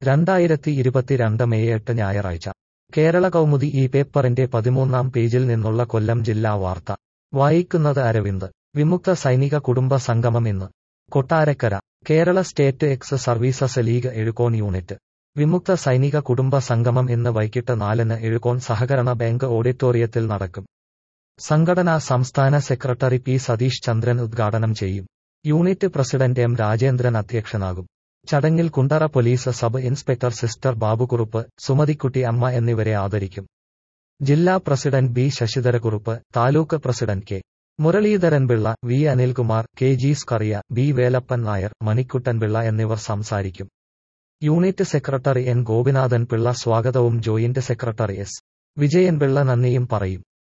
രണ്ടായിരത്തി ഇരുപത്തിരണ്ട് മെയ് എട്ട് ഞായറാഴ്ച കേരള കൗമുദി ഈ പേപ്പറിന്റെ പതിമൂന്നാം പേജിൽ നിന്നുള്ള കൊല്ലം ജില്ലാ വാർത്ത വായിക്കുന്നത് അരവിന്ദ് വിമുക്ത സൈനിക കുടുംബ സംഗമം ഇന്ന് Kottarakkara Kerala state ex services league Ezhukone unit വിമുക്ത സൈനിക കുടുംബ സംഗമം ഇന്ന് വൈകിട്ട് നാലിന് എഴുകോൺ സഹകരണ ബാങ്ക് ഓഡിറ്റോറിയത്തിൽ നടക്കും സംഘടനാ സംസ്ഥാന സെക്രട്ടറി പി സതീഷ് ചന്ദ്രൻ ഉദ്ഘാടനം ചെയ്യും യൂണിറ്റ് പ്രസിഡന്റ് എം രാജേന്ദ്രൻ അധ്യക്ഷനാകും ചടങ്ങിൽ Kundara police sub inspector sister Babukurup Sumathikutty Amma എന്നിവരെ ആദരിക്കും ജില്ലാ president B Sasidharakurup taluk president K Muraleedharanpillai V Anilkumar K G Skaria B Velappan Nair Manikuttanpillai എന്നിവർ സംസാരിക്കും unit secretary N Gopinathan Pillai സ്വാഗതവും ജോയിന്റ് സെക്രട്ടറി എസ് വിജയൻപിള്ള നന്ദിയും പറയും